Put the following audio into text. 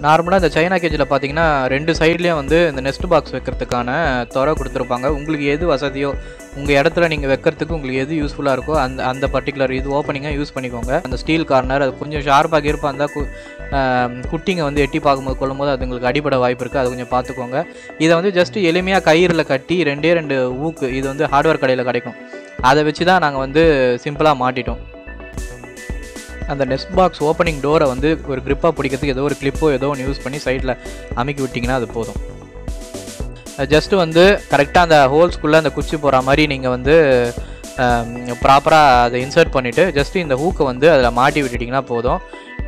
நார்மலாக இந்த சைனா கேஜில் பார்த்தீங்கன்னா ரெண்டு சைட்லேயும் வந்து இந்த நெஸ்ட் பாக்ஸ் வைக்கிறதுக்கான துறை கொடுத்துருப்பாங்க உங்களுக்கு எது வசதியோ உங்கள் இடத்துல நீங்கள் வைக்கிறதுக்கு உங்களுக்கு எது யூஸ்ஃபுல்லாக இருக்கோ அந்த அந்த பர்டிகுலர் இது ஓப்பனிங்காக யூஸ் பண்ணிக்கோங்க அந்த ஸ்டீல் கார்னர் அது கொஞ்சம் ஷார்ப்பாக இருப்பாக இருந்தால் கு ஆம், குட்டிங்க வந்து எட்டி பார்க்கும்போது கொள்ளும்போது அது உங்களுக்கு அடிபட வாய்ப்பு இருக்குது அது கொஞ்சம் பார்த்துக்கோங்க இதை வந்து ஜஸ்ட் எளிமையாக கயிறில் கட்டி ரெண்டே ரெண்டு ஊக்கு இது வந்து ஹார்ட்வேர் கடையில் கிடைக்கும் அதை வச்சு தான் நாங்கள் வந்து சிம்பிளாக மாட்டிட்டோம் அந்த நெஸ்ட் பாக்ஸ் ஓப்பனிங் டோரை வந்து ஒரு grip-ஆ பிடிக்கிறதுக்கு ஏதோ ஒரு கிளிப்போ ஏதோ ஒன்று யூஸ் பண்ணி சைடில் அமுக்கி விட்டிங்கன்னா அது போதும் ஜஸ்ட் வந்து கரெக்டாக அந்த ஹோல்ஸ்குள்ளே அந்த குச்சி போகிற மாதிரி நீங்கள் வந்து ப்ராப்பராக அதை இன்சர்ட் பண்ணிவிட்டு ஜஸ்ட் இந்த ஹூக்கை வந்து அதில் மாட்டி விட்டுட்டிங்கன்னா போதும்